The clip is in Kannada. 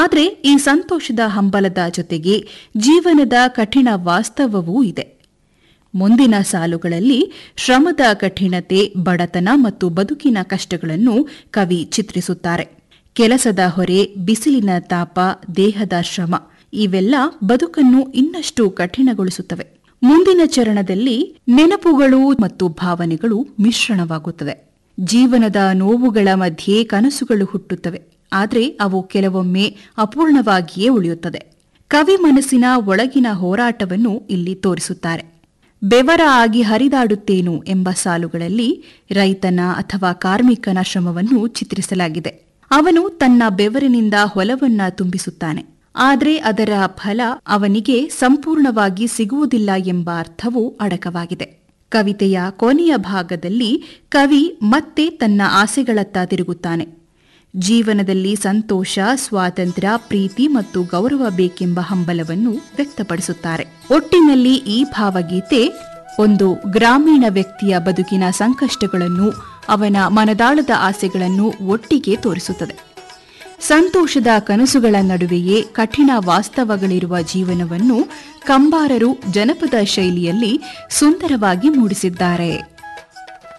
ಆದರೆ ಈ ಸಂತೋಷದ ಹಂಬಲದ ಜೊತೆಗೆ ಜೀವನದ ಕಠಿಣ ವಾಸ್ತವವೂ ಇದೆ ಮುಂದಿನ ಸಾಲುಗಳಲ್ಲಿ ಶ್ರಮದ ಕಠಿಣತೆ ಬಡತನ ಮತ್ತು ಬದುಕಿನ ಕಷ್ಟಗಳನ್ನು ಕವಿ ಚಿತ್ರಿಸುತ್ತಾರೆ ಕೆಲಸದ ಹೊರೆ ಬಿಸಿಲಿನ ತಾಪ ದೇಹದ ಶ್ರಮ ಇವೆಲ್ಲ ಬದುಕನ್ನು ಇನ್ನಷ್ಟು ಕಠಿಣಗೊಳಿಸುತ್ತವೆ ಮುಂದಿನ ಚರಣದಲ್ಲಿ ನೆನಪುಗಳು ಮತ್ತು ಭಾವನೆಗಳು ಮಿಶ್ರಣವಾಗುತ್ತದೆ ಜೀವನದ ನೋವುಗಳ ಮಧ್ಯೆ ಕನಸುಗಳು ಹುಟ್ಟುತ್ತವೆ ಆದರೆ ಅವು ಕೆಲವೊಮ್ಮೆ ಅಪೂರ್ಣವಾಗಿಯೇ ಉಳಿಯುತ್ತದೆ ಕವಿ ಮನಸ್ಸಿನ ಒಳಗಿನ ಹೋರಾಟವನ್ನು ಇಲ್ಲಿ ತೋರಿಸುತ್ತಾರೆ ಬೆವರ ಆಗಿ ಹರಿದಾಡುತ್ತೇನು ಎಂಬ ಸಾಲುಗಳಲ್ಲಿ ರೈತನ ಅಥವಾ ಕಾರ್ಮಿಕನ ಶ್ರಮವನ್ನು ಚಿತ್ರಿಸಲಾಗಿದೆ ಅವನು ತನ್ನ ಬೆವರಿನಿಂದ ಹೊಲವನ್ನ ತುಂಬಿಸುತ್ತಾನೆ ಆದರೆ ಅದರ ಫಲ ಅವನಿಗೆ ಸಂಪೂರ್ಣವಾಗಿ ಸಿಗುವುದಿಲ್ಲ ಎಂಬ ಅರ್ಥವು ಅಡಕವಾಗಿದೆ ಕವಿತೆಯ ಕೊನೆಯ ಭಾಗದಲ್ಲಿ ಕವಿ ಮತ್ತೆ ತನ್ನ ಆಸೆಗಳತ್ತ ತಿರುಗುತ್ತಾನೆ ಜೀವನದಲ್ಲಿ ಸಂತೋಷ ಸ್ವಾತಂತ್ರ್ಯ ಪ್ರೀತಿ ಮತ್ತು ಗೌರವ ಬೇಕೆಂಬ ಹಂಬಲವನ್ನು ವ್ಯಕ್ತಪಡಿಸುತ್ತಾರೆ ಒಟ್ಟಿನಲ್ಲಿ ಈ ಭಾವಗೀತೆ ಒಂದು ಗ್ರಾಮೀಣ ವ್ಯಕ್ತಿಯ ಬದುಕಿನ ಸಂಕಷ್ಟಗಳನ್ನು ಅವನ ಮನದಾಳದ ಆಸೆಗಳನ್ನು ಒಟ್ಟಿಗೆ ತೋರಿಸುತ್ತದೆ ಸಂತೋಷದ ಕನಸುಗಳ ನಡುವೆಯೇ ಕಠಿಣ ವಾಸ್ತವಗಳಿರುವ ಜೀವನವನ್ನು ಕಂಬಾರರು ಜನಪದ ಶೈಲಿಯಲ್ಲಿ ಸುಂದರವಾಗಿ ಮೂಡಿಸಿದ್ದಾರೆ